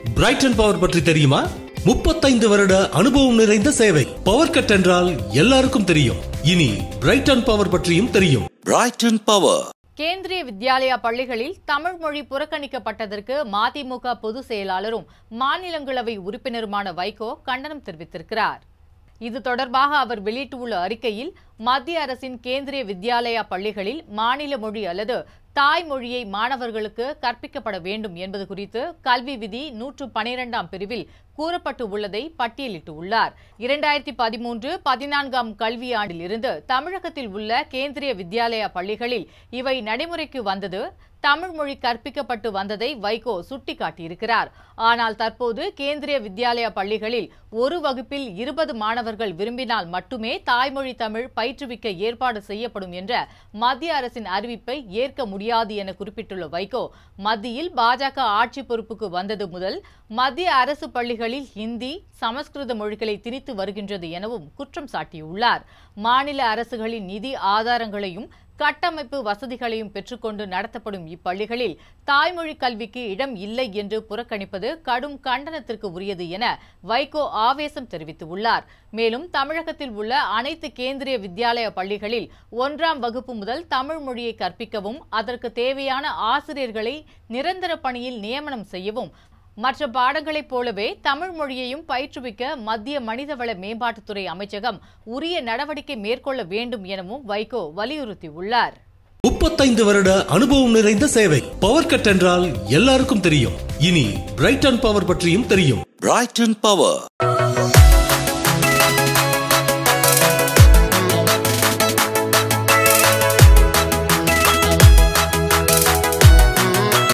Brayton power பற்றி தெரியுமா முப்பத்தைந்து வருட அனுபவம் நிறைந்த சேவை பவர் கட் என்றால் எல்லாருக்கும் தெரியும் இனி பிரைட்டன் பவர் பற்றியும் தெரியும் Brighton Power. கேந்திரிய வித்யாலயா பள்ளிகளில் தமிழ் மொழி புறக்கணிக்கப்பட்டதற்கு மதிமுக பொதுச் செயலாளரும் மாநிலங்களவை உறுப்பினருமான வைகோ கண்டனம் தெரிவித்திருக்கிறார் இது தொடர்பாக அவர் வெளியிட்டுள்ள அறிக்கையில் மத்திய அரசின் கேந்திரிய வித்யாலயா பள்ளிகளில் மாநில மொழி அல்லது தாய்மொழியை மாணவர்களுக்கு கற்பிக்கப்பட வேண்டும் என்பது குறித்து கல்வி விதி நூற்று பனிரெண்டாம் பிரிவில் கூறப்பட்டு உள்ளதை பட்டியலிட்டு உள்ளார் இரண்டாயிரத்தி பதிமூன்று பதினான்காம் கல்வியாண்டில் இருந்து தமிழகத்தில் உள்ள கேந்திரிய வித்யாலயா பள்ளிகளில் இவை நடைமுறைக்கு வந்தது தமிழ் மொழி கற்பிக்கப்பட்டு வந்ததை வைகோ சுட்டிக்காட்டியிருக்கிறார் ஆனால் தற்போது கேந்திரிய வித்யாலயா பள்ளிகளில் ஒரு வகுப்பில் இருபது மாணவர்கள் விரும்பினால் மட்டுமே தாய்மொழி தமிழ் பயிற்றுவிக்க ஏற்பாடு செய்யப்படும் என்ற மத்திய அரசின் அறிவிப்பை ஏற்க முடியாது என குறிப்பிட்டுள்ள வைகோ மத்தியில் பாஜக ஆட்சி பொறுப்புக்கு வந்தது முதல் மத்திய அரசு பள்ளிகளில் ஹிந்தி சமஸ்கிருத மொழிகளை திணித்து வருகின்றது எனவும் குற்றம் சாட்டியுள்ளார் மாநில அரசுகளின் நிதி ஆதாரங்களையும் கட்டமைப்பு வசதிகளையும் பெற்றுக்கொண்டு நடத்தப்படும் இப்பள்ளிகளில் தாய்மொழி கல்விக்கு இடம் இல்லை என்று புறக்கணிப்பது கடும் கண்டனத்திற்கு உரியது என வைகோ ஆவேசம் தெரிவித்துள்ளார் மேலும் தமிழகத்தில் உள்ள அனைத்து கேந்திரிய வித்யாலய பள்ளிகளில் ஒன்றாம் வகுப்பு முதல் தமிழ் மொழியை கற்பிக்கவும் அதற்கு தேவையான ஆசிரியர்களை நிரந்தர பணியில் நியமனம் செய்யவும் மற்ற பாடங்களைப் போலவே தமிழ் மொழியையும் பயிற்றுவிக்க மத்திய மனிதவள மேம்பாட்டுத்துறை அமைச்சகம் உரிய நடவடிக்கை மேற்கொள்ள வேண்டும் எனவும் வைகோ வலியுறுத்தியுள்ளார் முப்பத்தைந்து வருட அனுபவம் நிறைந்த சேவை பவர் கட் என்றால் எல்லாருக்கும் தெரியும் இனி பிரைட்டன் பவர் பற்றியும் தெரியும் Brighton Power.